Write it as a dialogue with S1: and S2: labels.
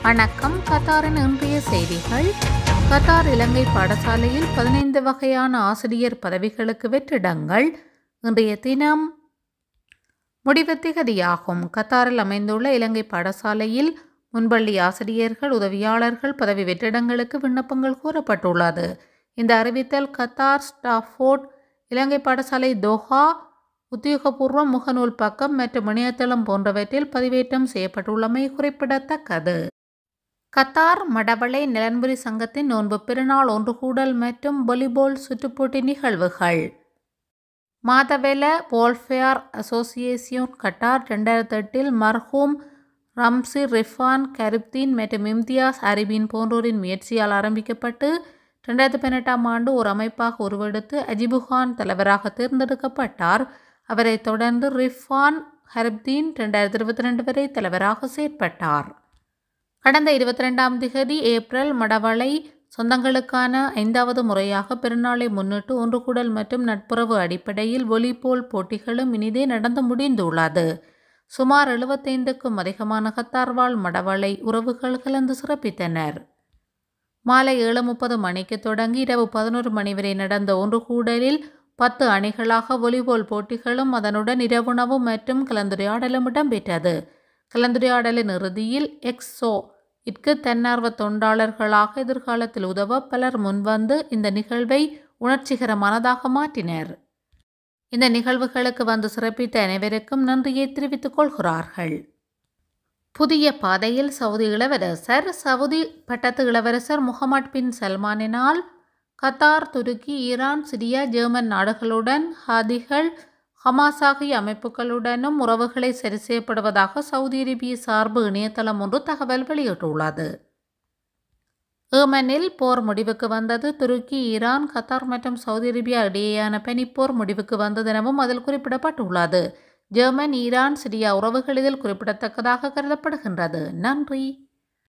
S1: வணக்கம் கத்தாரின் இன்றைய செய்திகள் கத்தார் இலங்கை பாடசாலையில் பதினைந்து வகையான ஆசிரியர் பதவிகளுக்கு வெற்றிடங்கள் இன்றைய தினம் முடிவு திகதியாகும் கத்தாரில் அமைந்துள்ள இலங்கை பாடசாலையில் முன்பள்ளி ஆசிரியர்கள் உதவியாளர்கள் பதவி வெற்றிடங்களுக்கு விண்ணப்பங்கள் கூறப்பட்டுள்ளது இந்த அறிவித்தல் கத்தார் ஸ்டாஃபோர்ட் இலங்கை பாடசாலை தோஹா உத்தியோகபூர்வ முகநூல் பக்கம் மற்றும் இணையதளம் போன்றவற்றில் பதிவேற்றம் செய்யப்பட்டுள்ளமை குறிப்பிடத்தக்கது கத்தார் மடவளை நிலன்புரி சங்கத்தின் நோன்பு பெருநாள் ஒன்று கூடல் மற்றும் வாலிபால் சுற்றுப்போட்டி நிகழ்வுகள் மாதவேல போல்ஃபேர் அசோசியேஷன் கட்டார் ரெண்டாயிரத்தி எட்டில் மர்ஹூம் ரம்சி ரிஃபான் கருப்தீன் மற்றும் இம்தியாஸ் அரிபின் போன்றோரின் முயற்சியால் ஆரம்பிக்கப்பட்டு ரெண்டாயிரத்தி பதினெட்டாம் ஆண்டு ஒரு அமைப்பாக உருவெடுத்து அஜிபுகான் தலைவராக தேர்ந்தெடுக்கப்பட்டார் அவரைத் தொடர்ந்து ரிஃபான் ஹர்ப்தீன் ரெண்டாயிரத்தி இருபத்தி ரெண்டு வரை தலைவராக செயற்பட்டார் கடந்த இருபத்தி ரெண்டாம் திகதி ஏப்ரல் மடவளை சொந்தங்களுக்கான ஐந்தாவது முறையாக பெருநாளை முன்னிட்டு ஒன்று கூடல் மற்றும் நட்புறவு அடிப்படையில் ஒலிபோல் போட்டிகளும் இனிதே நடந்து முடிந்துள்ளது சுமார் எழுபத்தைந்துக்கும் அதிகமான கத்தார்வாழ் மடவளை உறவுகள் கலந்து சிறப்பித்தனர் மாலை ஏழு முப்பது மணிக்கு தொடங்கி இரவு பதினோரு மணி வரை நடந்த ஒன்று கூடலில் பத்து அணிகளாக வாலிபால் போட்டிகளும் அதனுடன் இரவுணவு மற்றும் கலந்துரையாடலும் இடம்பெற்றது கலந்துரையாடலின் இறுதியில் எக்ஸோ இற்கு தன்னார்வ தொண்டாளர்களாக எதிர்காலத்தில் உதவ பலர் முன்வந்து இந்த நிகழ்வை உணர்ச்சிகரமானதாக மாற்றினர் இந்த நிகழ்வுகளுக்கு வந்து சிறப்பித்த அனைவருக்கும் நன்றியை தெரிவித்துக் கொள்கிறார்கள் புதிய பாதையில் சவுதி இளவரசர் சவுதி பட்டத்து இளவரசர் முகமது பின் சல்மானினால் கத்தார் துருக்கி ஈரான் சிரியா ஜெர்மன் நாடுகளுடன் ஹாதிகள் ஹமாஸ் ஆகிய அமைப்புகளுடனும் உறவுகளை சரி செய்யப்படுவதாக சவுதி அரேபிய சார்பு இணையதளம் ஒன்று தகவல் வெளியிட்டுள்ளது ஏமனில் போர் முடிவுக்கு வந்தது துருக்கி ஈரான் கத்தார் மற்றும் சவுதி அரேபியா இடையேயான பனிப்போர் முடிவுக்கு வந்தது எனவும் அதில் குறிப்பிடப்பட்டுள்ளது ஜெர்மன் ஈரான் சிரியா உறவுகள் இதில் குறிப்பிடத்தக்கதாக கருதப்படுகின்றது நன்றி